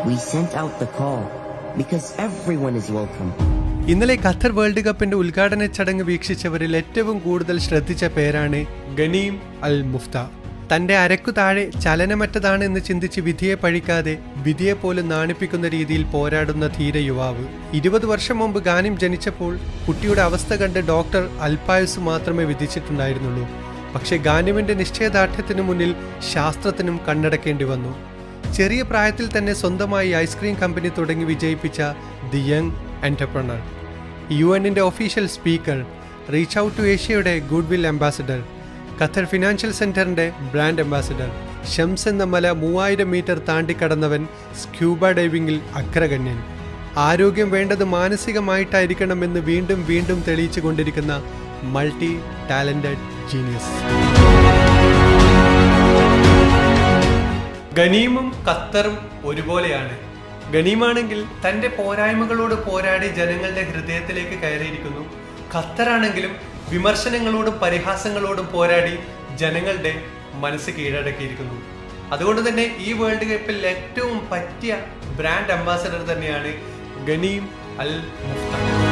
We sent out the call because everyone is welcome. ഇന്നലെ Qatar world കപ്പിന്റെ ഉദ്ഘാടന ചടങ്ങ് വീക്ഷിച്ചവരിൽ ഏറ്റവും കൂടുതൽ ശ്രദ്ധിച്ച പേരാണ് ഗനീം അൽ മുഫ്ത തന്റെ അരക്കു താഴെ ചലനമറ്റതാണ് എന്ന് ചിന്തിച്ച് വിധിയെ പഴിക്കാതെ വിധിയെ പോലും നാണിപ്പിക്കുന്ന രീതിയിൽ പോരാടുന്ന ധീര യുവാവ് ഇരുപത് വർഷം മുമ്പ് ഗാനിം ജനിച്ചപ്പോൾ കുട്ടിയുടെ അവസ്ഥ കണ്ട് ഡോക്ടർ അൽപായുസ് മാത്രമേ വിധിച്ചിട്ടുണ്ടായിരുന്നുള്ളൂ പക്ഷേ ഗാനിമിന്റെ നിശ്ചയദാർഢ്യത്തിനു മുന്നിൽ ശാസ്ത്രത്തിനും കണ്ണടക്കേണ്ടി വന്നു ചെറിയ പ്രായത്തിൽ തന്നെ സ്വന്തമായി ഐസ്ക്രീം കമ്പനി തുടങ്ങി വിജയിപ്പിച്ച ദി യങ് എന്റർപ്രണർ യു എന്നിന്റെ official speaker reach out to ഏഷ്യയുടെ goodwill ambassador Qatar financial സെന്ററിന്റെ ബ്രാൻഡ് അംബാസിഡർ ഷംസ് എന്ന മല മൂവായിരം മീറ്റർ താണ്ടിക്കടന്നവൻ സ്ക്യൂബ ഡൈവിംഗിൽ അഗ്രഗണ്യൻ ആരോഗ്യം വേണ്ടത് മാനസികമായിട്ടായിരിക്കണമെന്ന് വീണ്ടും വീണ്ടും തെളിയിച്ചു കൊണ്ടിരിക്കുന്ന മൾട്ടി ടാലന്റഡ് ജീനിയസ് ഗനീമും ഖത്തറും ഒരുപോലെയാണ് ഗനീമാണെങ്കിൽ തന്റെ പോരായ്മകളോട് പോരാടി ജനങ്ങളുടെ ഹൃദയത്തിലേക്ക് കയറിയിരിക്കുന്നു ഖത്തറാണെങ്കിലും വിമർശനങ്ങളോടും പരിഹാസങ്ങളോടും പോരാടി ജനങ്ങളുടെ മനസ്സ് കീഴടക്കിയിരിക്കുന്നു അതുകൊണ്ട് തന്നെ ഈ വേൾഡ് കപ്പിൽ ഏറ്റവും പറ്റിയ ബ്രാൻഡ് അംബാസഡർ തന്നെയാണ് ഗനീം അൽ മുഫ്ത